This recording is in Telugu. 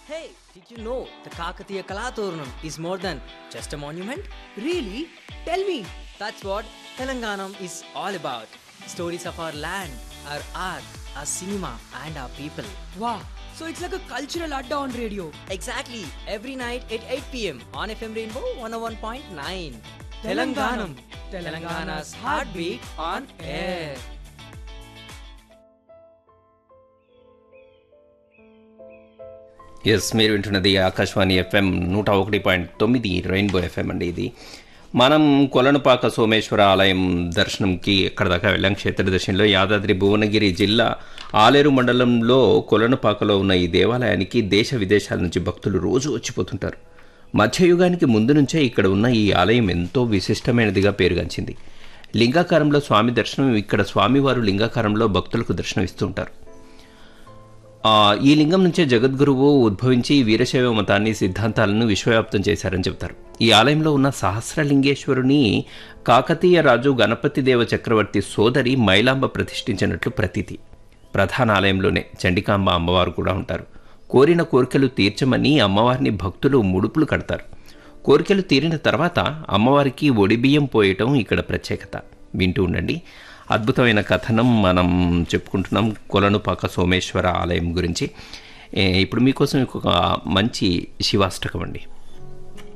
Hey, did you know the Kakatiya Kalaturnam is more than just a monument? Really? Tell me. That's what Telanganam is all about. Stories of our land, our art, our cinema, and our people. Wow. So it's like a cultural adda on radio. Exactly, every night at 8 pm on FM Rainbow 101.9. Telanganam. Telangana's heartbeat on air. Yes మీరు వింటున్నది ఆకాశవాణి ఎఫ్ఎం నూట ఒకటి పాయింట్ తొమ్మిది రెయిన్బో ఎఫ్ఎం అండి ఇది మనం కొలనుపాక సోమేశ్వర ఆలయం దర్శనంకి ఎక్కడ దాకా వెళ్ళాం క్షేత్ర దర్శనంలో యాదాద్రి భువనగిరి జిల్లా ఆలేరు మండలంలో కొలనుపాకలో ఉన్న ఈ దేవాలయానికి దేశ విదేశాల నుంచి భక్తులు రోజు వచ్చిపోతుంటారు మధ్యయుగానికి ముందు నుంచే ఇక్కడ ఉన్న ఈ ఆలయం ఎంతో విశిష్టమైనదిగా పేరుగాంచింది లింగాకారంలో స్వామి దర్శనం ఇక్కడ స్వామివారు లింగాకారంలో భక్తులకు దర్శనం ఇస్తూ ఉంటారు ఆ, ఈ లింగం నుంచే జగద్గురువు ఉద్భవించి వీరశైవ మతాన్ని సిద్ధాంతాలను విశ్వవ్యాప్తం చేశారని చెప్తారు ఈ ఆలయంలో ఉన్న సహస్రలింగేశ్వరుని కాకతీయ రాజు గణపతి దేవ చక్రవర్తి సోదరి మైలాంబ ప్రతిష్ఠించినట్లు ప్రతీతి ప్రధాన ఆలయంలోనే చండికాంబ అమ్మవారు కూడా ఉంటారు కోరిన కోరికలు తీర్చమని అమ్మవారిని భక్తులు ముడుపులు కడతారు కోరికలు తీరిన తర్వాత అమ్మవారికి ఒడిబియ్యం పోయటం ఇక్కడ ప్రత్యేకత వింటూ ఉండండి అద్భుతమైన కథనం మనం చెప్పుకుంటున్నాం కొలనుపాక సోమేశ్వర ఆలయం గురించి ఏ, ఇప్పుడు మీకోసం ఇంకొక మంచి శివాష్టకం అండి